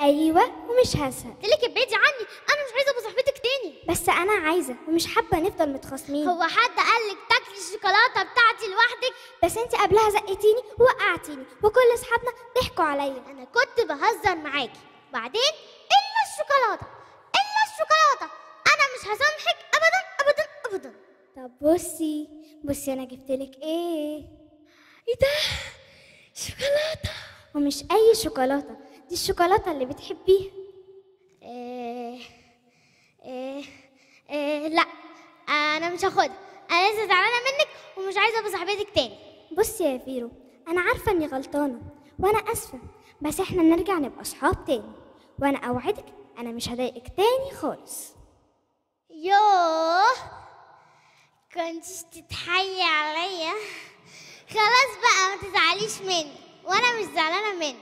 ايوه ومش هزهق قلت لك ابعدي عني انا مش عايزه ابقى صاحبتك تاني بس انا عايزه ومش حابه نفضل متخاصمين هو حد قال لك تاكلي الشوكولاته بتاعتي لوحدك بس انت قبلها زقتيني ووقعتيني وكل اصحابنا ضحكوا عليا انا كنت بهزر معاكي بعدين الا الشوكولاته الا الشوكولاته انا مش هسامحك ابدا ابدا ابدا طب بصي بصي انا جبتلك ايه ايه ده شوكولاته ومش اي شوكولاته دي الشوكولاته اللي بتحبيها إيه إيه إيه لا انا مش هاخدها انا لسه زعلانه منك ومش عايزه ابقى صاحبتك تاني بصي يا فيرو انا عارفه اني غلطانه وانا اسفه بس احنا نرجع نبقى اصحاب تاني وانا اوعدك انا مش هضايقك تاني خالص يوه كنتش تتحيي عليا خلاص بقى ما تزعليش مني وانا مش زعلانه منك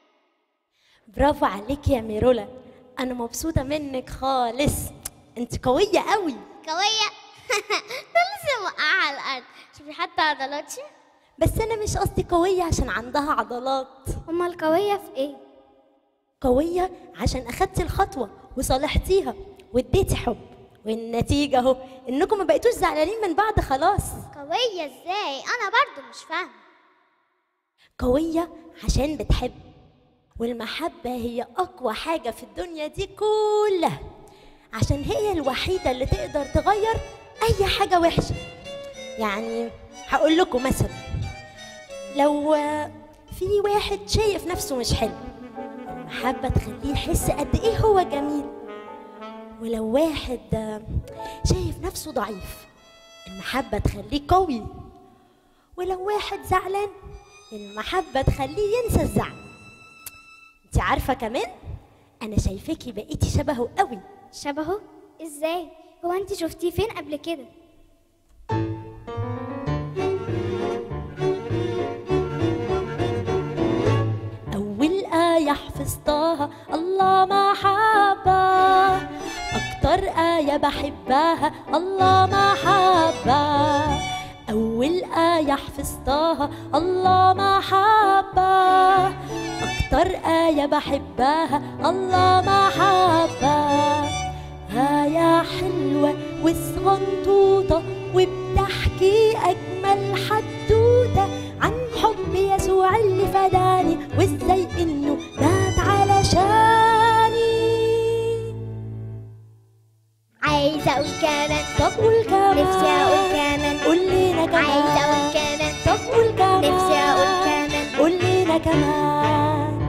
برافو عليك يا ميرولا انا مبسوطه منك خالص انت قويه قوي قويه ده لسه موقعه على الارض شوفي حتى عضلاتي بس انا مش قصدي قويه عشان عندها عضلات امال قويه في ايه قويه عشان اخدتي الخطوه وصالحتيها واديتي حب والنتيجه اهو انكم ما بقيتوش زعلانين من بعض خلاص قويه ازاي انا برضو مش فاهمه قويه عشان بتحب والمحبه هي اقوى حاجه في الدنيا دي كلها عشان هي الوحيده اللي تقدر تغير اي حاجه وحشه يعني هقول لكم مثلا لو آه، في واحد شايف نفسه مش حلو المحبه تخليه يحس قد ايه هو جميل ولو واحد آه، شايف نفسه ضعيف المحبه تخليه قوي ولو واحد زعلان المحبه تخليه ينسى الزعل انت عارفه كمان انا شايفاكي بقيتي شبهه قوي شبهه ازاي هو انت شفتيه فين قبل كده أول آية حفظتها الله محبة أكتر آية بحبها الله محبة أول آية حفظتها الله محبة أكتر آية بحبها الله محبة آية حلوة وصغنطوطة وبتحكي أجمل حدوتة عن حب يسوع اللي فداني وازاي انه مات علشاني عايزه اقول كمان طب قول كمان نفسي اقول كمان قول لنا كمان عايزه اقول كمان طب قول كمان نفسي اقول كمان قول لنا كمان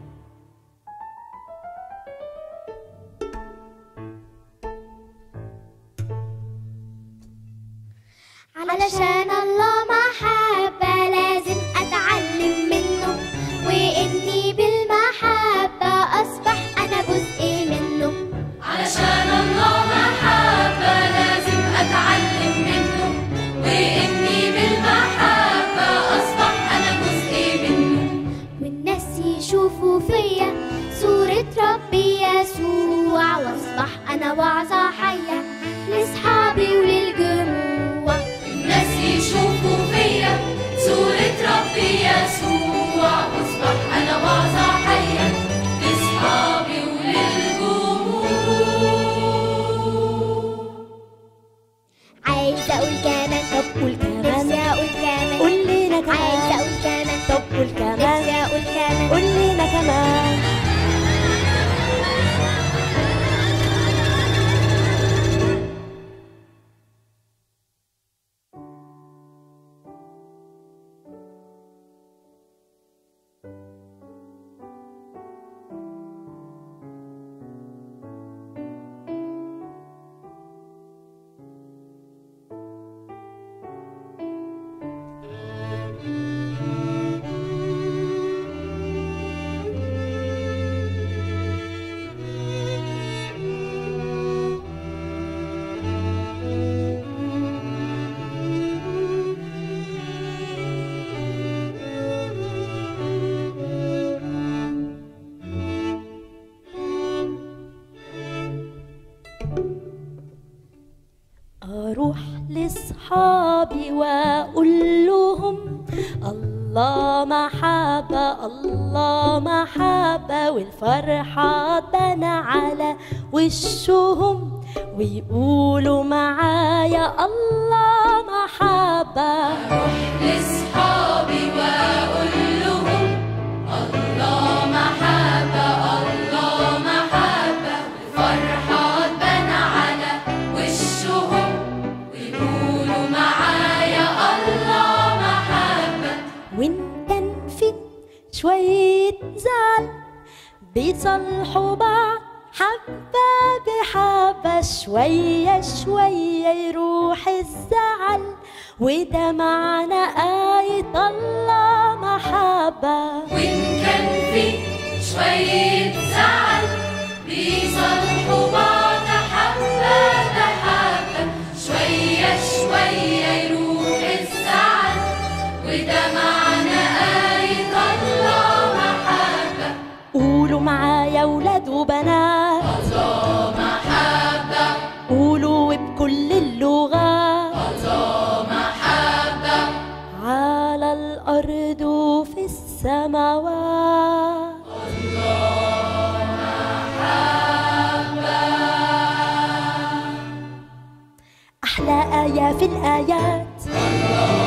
علشان الله محبة لازم أتعلم منه وإني بالمحبة أصبح أنا جزء منه علشان الله محبة لازم أتعلم منه وإني بالمحبة أصبح أنا جزء منه والناس يشوفوا فيا صورة ربي يسوع وأصبح أنا وعظة حية لأصحابي وللجموع الناس يشوفوا فيا صورة ربي يسوع واصبح أنا وعظة حية لأصحابي وللجموع عايزة أقول كمان طب قول كمان نفسي أقول كمان قول لنا عايزة كمان أقول كمان طب قول كمان نفسي أقول كمان قول لنا كمان اروح لاصحابي واقول لهم الله الله محبة الله محبة والفرحة بان على وشهم ويقولوا معايا الله محبة لصحابي واقول لهم الله محبة الله محبة الفرحة تبان على وشهم ويقولوا معايا الله محبة وإن كان في شوية زعل بيصلحوا بعض حبة بحبة شوية شوية يروح الزعل وده معنى آية الله محبة وإن كان في شوية زعل بيصلحوا بعض حبة بحبة شوية شوية يروح الزعل وده معنى آية الله محبة قولوا معايا ولاد وبنات الله محبة قولوا بكل اللغات الله محبة على الأرض وفي السماوات أحلى آية في الآيات